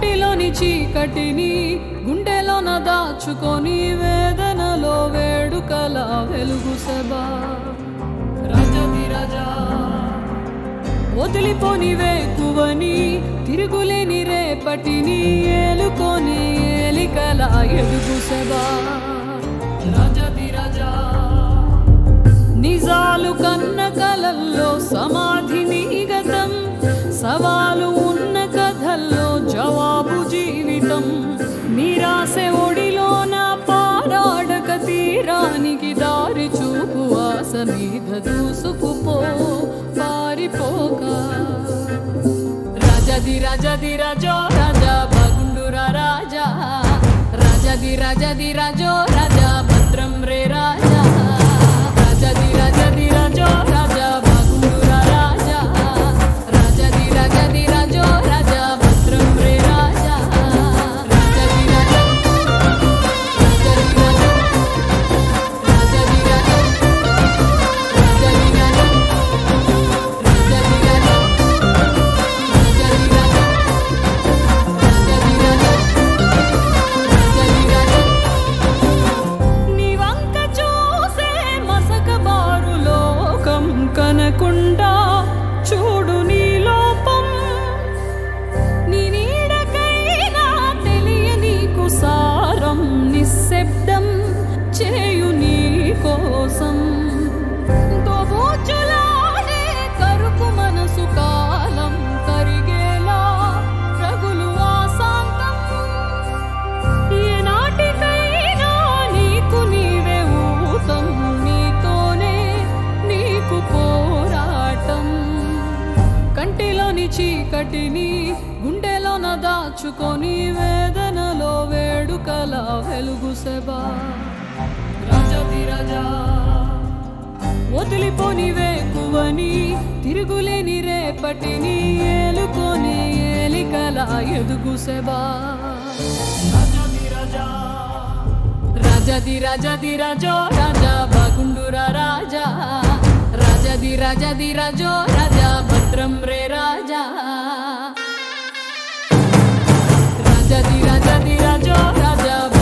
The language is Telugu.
కంటిలోని చీకటిని గుండెలోన దాచుకొని వేదనలో వేడుకల వెలుగు సభా రజతి రజా వదిలిపోని వేకువని తిరుగులేని రేపటిని ఏలుకొని ఏలికల ఎదుగు సభా రజతి రజా నిజాలు కన్న కలల్లో సమాధిని గతం సవాలు ఉన్న కథల్లో జవాబు జీవితం నిరాశ ఒడిలోన పారాడక తీరానికి దారి చూపు ఆశ మీద దూసుకుపో పారిపోక రజది రజది రజో రాజా బగుండురా రాజా రజది రజది రజో రాజా భద్రం రే రాజా రజది రజది రజో రాజా బగుండురా రాజా రజది రజది రజో రాజా భద్రం రే రాజా రజది రజ రజది రజ రజది రజ రజది రజ రజది రజ నీవంక చూసే మసక బారు లోకం కనకుండా చూడు నీ లోపం నీ నీడకైనా తెలియనీకు సారం నిశ్శబ్దం చేయు నీ కోసం దోబూచులాడే కరుపు మనసు కాలం కరిగేలా రగులు ఆశాంతం ఏనాటికైనా నీకు నీవే ఊతం నీతోనే నీకు పోరాటం కంటిలోని చీకటిని గుండెలోన దాచుకొని వేదనలో వేడుకల వెలుగు సెబా రజతి రజా వదిలిపోని వేకువని తిరుగులేని రేపటిని ఏలుకొని ఏలికల ఎదుగు సెబా రజది రజది రజో రాజా బగుండురా రాజా రజది రజది రజో రాజా భద్రం రే రాజా రజది రజది రజో రాజా